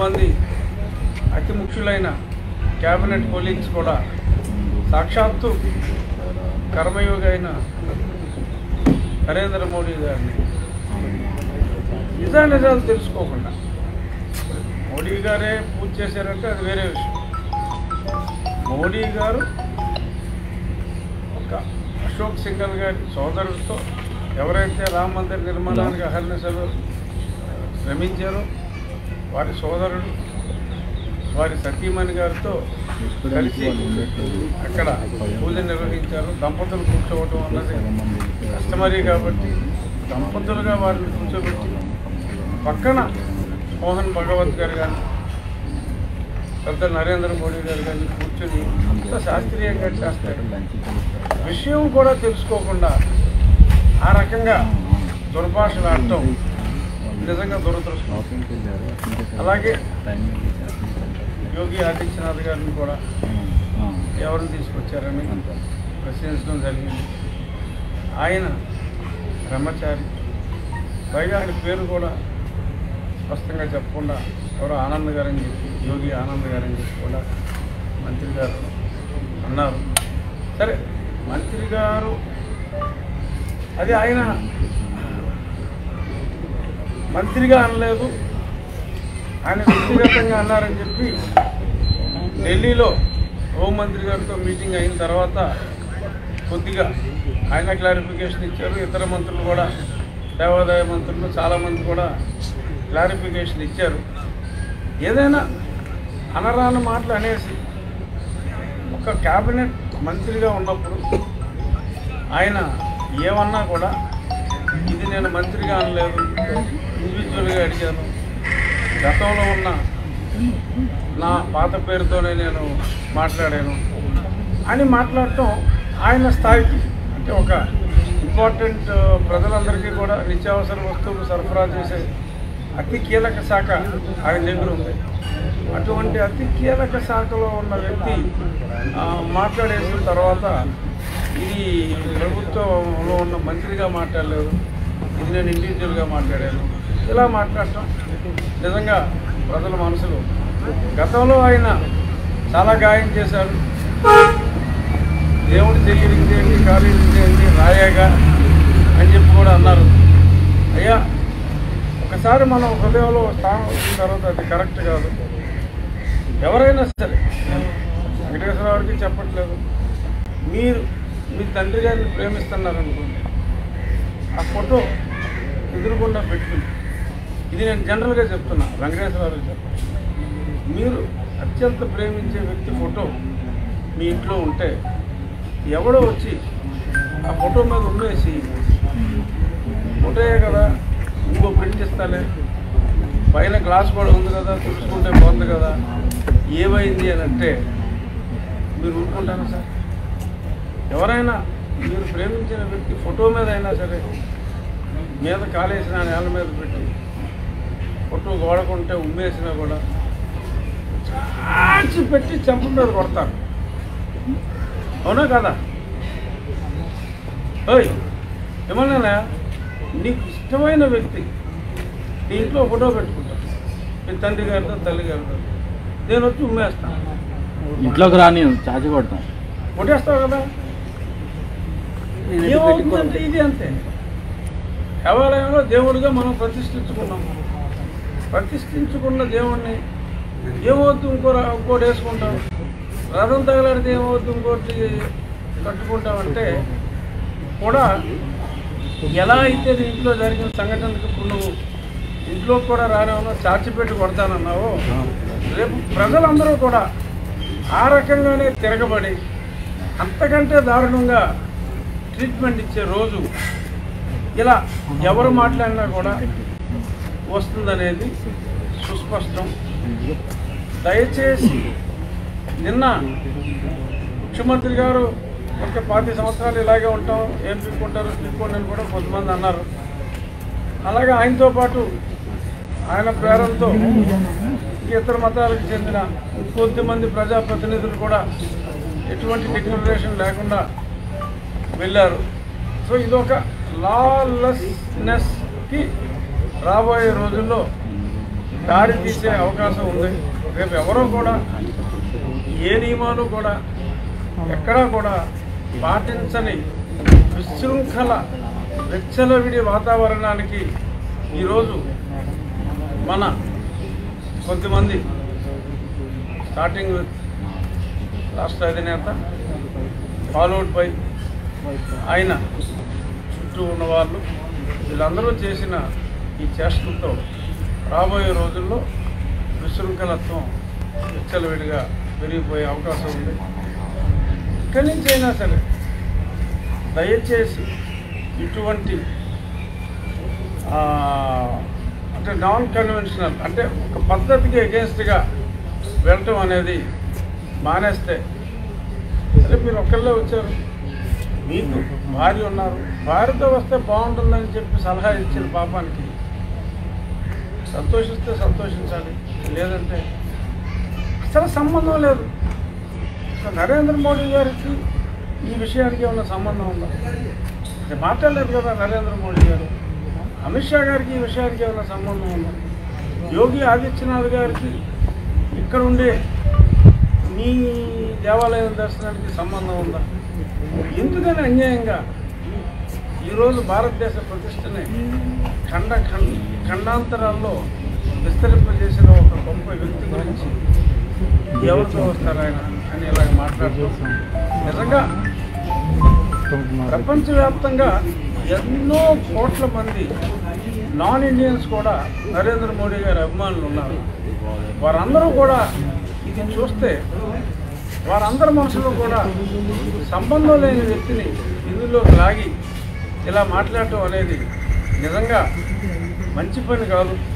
కొంతమంది అతి ముఖ్యులైన cabinet colleagues కూడా సాక్షాత్తు కర్మయోగి అయిన నరేంద్ర మోడీ గారిని నిజా నిజాలు తెలుసుకోకుండా మోడీ గారే పూజ చేశారంటే అది వేరే విషయం మోడీ గారు ఒక అశోక్ సింగల్ గారి సోదరుడితో ఎవరైతే రామ మందిర్ నిర్మాణానికి అహర్నిశలు శ్రమించారో వారి సోదరుడు వారి సతీమణి గారితో కలిసి అక్కడ పూజ నిర్వహించారు దంపతులు కూర్చోవటం అన్నది కస్టమరీ కాబట్టి దంపతులుగా వారిని కూర్చోబెట్టి పక్కన మోహన్ భగవత్ గారు కానీ పెద్ద నరేంద్ర మోడీ గారు కానీ కూర్చొని అంత శాస్త్రీయంగా చేస్తారు విషయం కూడా తెలుసుకోకుండా ఆ రకంగా దుర్భాషలు ఆడటం నిజంగా దురదృష్టం అలాగే యోగి ఆదిత్యనాథ్ గారిని కూడా ఎవరిని తీసుకొచ్చారని ప్రశ్నించడం జరిగింది ఆయన బ్రహ్మచారి పైగా ఆయన పేరు కూడా స్పష్టంగా చెప్పకుండా ఎవరో ఆనంద్ గారని చెప్పి యోగి ఆనంద్ గారని చెప్పి కూడా మంత్రి గారు అన్నారు సరే మంత్రి గారు అది ఆయన మంత్రిగా అనలేదు ఆయన వ్యక్తిగతంగా అన్నారని చెప్పి ఢిల్లీలో హోంమంత్రి గారితో మీటింగ్ అయిన తర్వాత కొద్దిగా ఆయన క్లారిఫికేషన్ ఇచ్చారు ఇతర మంత్రులు కూడా దేవాదాయ మంత్రులు చాలామంది కూడా క్లారిఫికేషన్ ఇచ్చారు ఏదైనా అనరాని మాటలు అనేసి ఒక క్యాబినెట్ మంత్రిగా ఉన్నప్పుడు ఆయన ఏమన్నా కూడా ఇది నేను మంత్రిగా అనలేదు ఇండివిజువల్గా అడిగాను గతంలో ఉన్న నా పాత పేరుతోనే నేను మాట్లాడాను అని మాట్లాడటం ఆయన స్థాయికి అంటే ఒక ఇంపార్టెంట్ ప్రజలందరికీ కూడా నిత్యావసర వస్తువులు సరఫరా చేసే అతి కీలక శాఖ ఆయన దగ్గర ఉంది అటువంటి అతి కీలక శాఖలో ఉన్న వ్యక్తి ఆ, మాట్లాడేసిన తర్వాత ఇది ప్రభుత్వంలో ఉన్న మంత్రిగా మాట్లాడలేదు ఇది నేను ఇండివిజువల్గా మాట్లాడాను ఇలా మాట్లాడటం నిజంగా ప్రజల మనసులో గతంలో ఆయన చాలా గాయం చేశారు దేవుడి చెయ్యరించేయండి కాలేజీ రాయగా అని చెప్పి కూడా అన్నారు అయ్యా ఒకసారి మనం హృదయంలో స్థానం వచ్చిన తర్వాత అది కరెక్ట్ కాదు ఎవరైనా సరే వెంకటేశ్వరరావుకి చెప్పట్లేదు మీరు మీ తండ్రి గారిని ప్రేమిస్తున్నారనుకోండి ఆ ఫోటో ఎదురుకుండా పెట్టుకుని ఇది నేను జనరల్గా చెప్తున్నా వెంకటేశ్వరరావు చెప్ప మీరు అత్యంత ప్రేమించే వ్యక్తి ఫోటో మీ ఇంట్లో ఉంటే ఎవడో వచ్చి ఆ ఫోటో మీద ఉండేసి ఫోటోయే కదా ఇంకో ప్రింట్ ఇస్తాలే పైన గ్లాస్ కూడా ఉంది కదా చూసుకుంటే బాగుంది కదా ఏమైంది అని అంటే మీరు ఊరుకుంటారా సార్ ఎవరైనా మీరు ప్రేమించిన వ్యక్తి ఫోటో మీద అయినా సరే మీద కాలేసిన నేల మీద పెట్టి ఫోటో గోడకుంటే ఉమ్మేసినా కూడా చాచి పెట్టి చెంప మీద కొడతారు అవునా కదా ఓయ్ ఏమన్నా నీకు ఇష్టమైన వ్యక్తి నీ ఇంట్లో ఫోటో పెట్టుకుంటావు మీ తండ్రి గారితో తల్లి గారితో నేను వచ్చి ఉమ్మేస్తాను ఇంట్లోకి రాని చాచి కొడతాం కొట్టేస్తావు కదా ఏమవుతుందంటే ఇది అంతే దేవాలయంలో దేవుడిగా మనం ప్రతిష్ఠించుకున్నాం ప్రతిష్ఠించుకున్న దేవుణ్ణి ఏమవుతుంది ఇంకో రా- ఇంకోటి వేసుకుంటాం రథం తగలాడితే ఏమవుతుంది ఇంకోటి కట్టుకుంటామంటే కూడా ఎలా అయితే నీ ఇంట్లో జరిగిన సంఘటనకు ఇప్పుడు నువ్వు ఇంట్లో కూడా రానేమో చార్చిపెట్టి కొడతానన్నావో రేపు ప్రజలందరూ కూడా ఆ రకంగానే తిరగబడి అంతకంటే దారుణంగా ట్రీట్మెంట్ ఇచ్చే రోజు ఇలా ఎవరు మాట్లాడినా కూడా వస్తుందనేది సుస్పష్టం దయచేసి నిన్న ముఖ్యమంత్రి గారు ఒక పాతి సంవత్సరాలు ఇలాగే ఉంటాం ఏం పీక్కుంటారు పీక్కోండి అని కూడా కొంతమంది అన్నారు అలాగే ఆయనతో పాటు ఆయన ప్రేరణతో ఇతర మతాలకు చెందిన కొద్దిమంది ప్రజాప్రతినిధులు కూడా ఎటువంటి డిక్లరేషన్ లేకుండా వెళ్ళారు సో ఇదొక లాలెస్నెస్కి రాబోయే రోజుల్లో దారి తీసే అవకాశం ఉంది రేపు ఎవరో కూడా ఏ నియమాలు కూడా ఎక్కడా కూడా పాటించని విశృంఖల విచ్చలవిడి వాతావరణానికి ఈరోజు మన కొద్దిమంది స్టార్టింగ్ విత్ రాష్ట్ర అధినేత ఫాలోడ్ బై ఆయన చుట్టూ ఉన్న వాళ్ళు వీళ్ళందరూ చేసిన ఈ చేష్టలతో రాబోయే రోజుల్లో విశృంఖలత్వం విచ్చలవిడిగా పెరిగిపోయే అవకాశం ఉంది ఇక్కడి నుంచి అయినా సరే దయచేసి ఇటువంటి ఆ, అంటే నాన్ కన్వెన్షనల్ అంటే ఒక పద్ధతికి అగేన్స్ట్గా వెళ్ళటం అనేది మానేస్తే సరే మీరు ఒక్కళ్ళే వచ్చారు మీకు భార్య ఉన్నారు భార్యతో వస్తే బాగుంటుందని చెప్పి సలహా ఇచ్చిన పాపానికి సంతోషిస్తే సంతోషించాలి లేదంటే అసలు సంబంధం లేదు అసలు నరేంద్ర మోడీ గారికి ఈ విషయానికి ఏమైనా సంబంధం ఉందా అంటే మాట్లాడలేదు కదా నరేంద్ర మోడీ గారు అమిత్ షా గారికి ఈ విషయానికి ఏమైనా సంబంధం ఉందా యోగి ఆదిత్యనాథ్ గారికి ఇక్కడ ఉండే మీ దేవాలయం దర్శనానికి సంబంధం ఉందా ఎందుకని అన్యాయంగా ఈరోజు భారతదేశ ప్రతిష్టని ఖండ ఖండ ఖండాంతరాల్లో విస్తరింపజేసిన ఒక గొప్ప వ్యక్తి గురించి ఎవరితో వస్తారు ఆయన అని ఇలాగ మాట్లాడుతూ నిజంగా ప్రపంచవ్యాప్తంగా ఎన్నో కోట్ల మంది నాన్ ఇండియన్స్ కూడా నరేంద్ర మోడీ గారి అభిమానులు ఉన్నారు వారందరూ కూడా ఇది చూస్తే వారందరి మనసులో కూడా సంబంధం లేని వ్యక్తిని ఇందులోకి లాగి ఇలా మాట్లాడటం అనేది నిజంగా మంచి పని కాదు